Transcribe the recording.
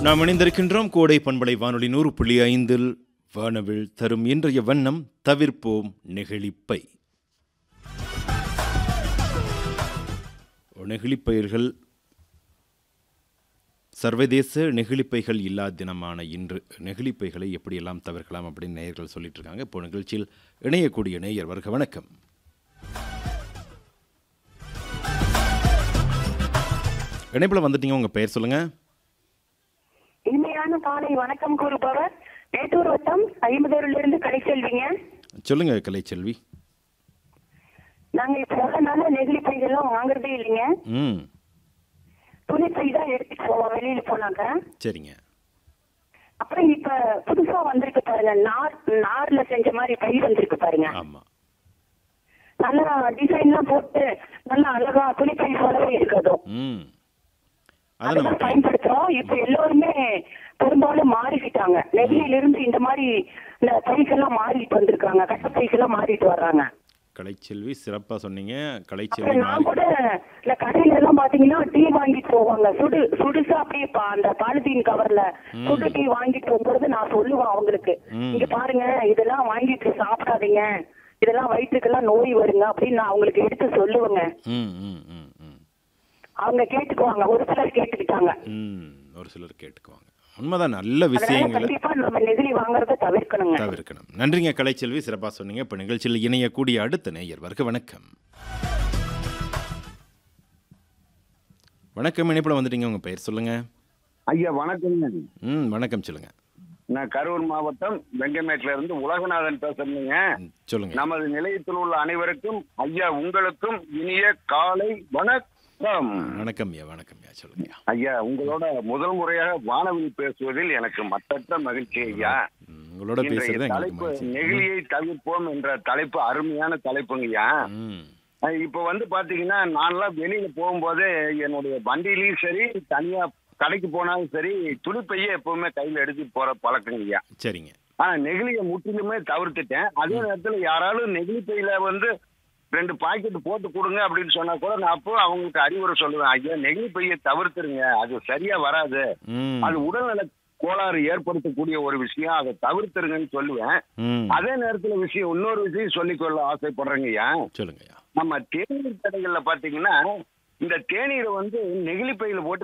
நாம் இணைந்திருக்கின்றோம் கோடை பண்பலை வானொலி நூறு புள்ளி ஐந்தில் வானவில் தரும் இன்றைய வண்ணம் தவிர்ப்போம் நெகிழிப்பை நெகிழிப்பயிர்கள் சர்வதேச நெகிழிப்பைகள் இல்லா தினமான இன்று நெகிழிப்பைகளை எப்படியெல்லாம் தவிர்க்கலாம் அப்படின்னு நேயர்கள் சொல்லிட்டு இருக்காங்க இப்போ நிகழ்ச்சியில் இணையக்கூடிய நேயர் வருக வணக்கம் இணைப்பில் வந்துட்டீங்க உங்கள் பெயர் சொல்லுங்கள் இனிமையான காலை வணக்கம் கூறுபவர் மேட்டூர் வட்டம் ஐம்பதூரிலிருந்து கடைசெல்விங்க சொல்லுங்க கலைச்செல்வி நாங்க இப்ப நல்ல நெகிழி பைகள்லாம் வாங்குறதே இல்லைங்க ம் துணி பை தான் எடுத்துட்டு போவோம் வெளியில போனாங்க சரிங்க அப்புறம் இப்ப புதுசா வந்திருக்கு பாருங்க நார் நார்ல செஞ்ச மாதிரி பை வந்திருக்கு பாருங்க ஆமாம் நல்லா டிசைன்லாம் போட்டு நல்லா அழகா துணி பை போலவே இருக்கதும் ம் அதை நம்ம அதெல்லாம் பயன்படுத்துறோம் இப்ப எல்லோருமே பெரும்பாலும் மாறிக்கிட்டாங்க நெகிழியில இருந்து இந்த மாதிரி இந்த பைக்கெல்லாம் மாறிட்டு வந்திருக்காங்க கட்ட பைக்கெல்லாம் மாறிட்டு வர்றாங்க கலைச்செல்வி சிறப்பாக சொன்னீங்க கலைச்செல்வி அப்புறம் நான் மாறி கூட இந்த கடையில எல்லாம் பாத்தீங்கன்னா டீ வாங்கிட்டு போவாங்க சுடு சுடுசா அப்படியே பா- அந்த பாலித்தீன் கவர்ல சுடு டீ வாங்கிட்டு போகும்போது நான் சொல்லுவேன் அவங்களுக்கு ம். இங்க பாருங்க இதெல்லாம் வாங்கிட்டு சாப்பிடாதீங்க இதெல்லாம் வயிற்றுக்கெல்லாம் நோய் வருங்க அப்படின்னு நான் அவங்களுக்கு எடுத்து சொல்லுவேங்க ம் ம் ம் ம் அவங்க கேட்டுக்குவாங்க ஒரு சிலர் கேட்டுக்கிட்டாங்க ம் ஒரு சிலர் கேட்டுக்குவாங்க உண்மைதான் நல்ல அதனால விஷயங்களை கண்டிப்பா நம்ம நெகிழி வாங்குறத தவிர்க்கணுங்க தவிர்க்கணும் நன்றிங்க கலைச்செல்வி சிறப்பாக சொன்னீங்க இப்போ நிகழ்ச்சியில் இணையக்கூடிய அடுத்த நேயர் வருக வணக்கம் வணக்கம் இணைப்பில் வந்துட்டீங்க உங்கள் பெயர் சொல்லுங்க ஐயா வணக்கங்க ம் வணக்கம் சொல்லுங்க நான் கரூர் மாவட்டம் வெங்கமேட்ல இருந்து உலகநாதன் பேசுறேங்க ம், சொல்லுங்க நமது நிலையத்தில் உள்ள அனைவருக்கும் ஐயா உங்களுக்கும் இனிய காலை வணக்கம் வணக்கம் ஐயா வணக்கம் ஐயா சொல்லுங்க ஐயா உங்களோட முதல் முறையாக வானவில் பேசுவதில் எனக்கு மற்றற்ற மகிழ்ச்சி ஐயா ம், உங்களோட இன்றைய பேசுறது எங்களுக்கு தலைப்பு மகிழ்ச்சி. நெகிழியை தவிர்ப்போம் என்ற தலைப்பு அருமையான தலைப்புங்க ஐயா ம் அஹ் இப்ப வந்து பாத்தீங்கன்னா நான்லாம் வெளியில போகும்போது என்னுடைய வண்டியிலயும் சரி தனியா கடைக்கு போனாலும் சரி துணிப்பையே எப்பவுமே கையில எடுத்துட்டு போற பழக்கங்க ஐயா சரிங்க ஆனா நெகிழியை முற்றிலுமே தவிர்த்துட்டேன் அதே நேரத்துல யாராலும் நெகிழி பையில வந்து ரெண்டு பாக்கெட் போட்டு கொடுங்க அப்படின்னு சொன்னா கூட நான் அப்போ அவங்களுக்கு அறிவுரை சொல்லுவேன் ஐயா நெகிழி பையை தவிர்த்துருங்க அது சரியா வராது ம் அது உடல்நல கோளாறு ஏற்படுத்தக்கூடிய ஒரு விஷயம் அதை தவிர்த்துருங்கன்னு சொல்லுவேன் ம் அதே நேரத்துல விஷயம் இன்னொரு விஷயம் சொல்லிக்கொள்ள ஆசைப்படுறேங்க ஐயா சொல்லுங்க ஐயா நம்ம தேநீர் கடைகள்ல பாத்தீங்கன்னா இந்த தேநீரை வந்து நெகிழி பையில போட்டு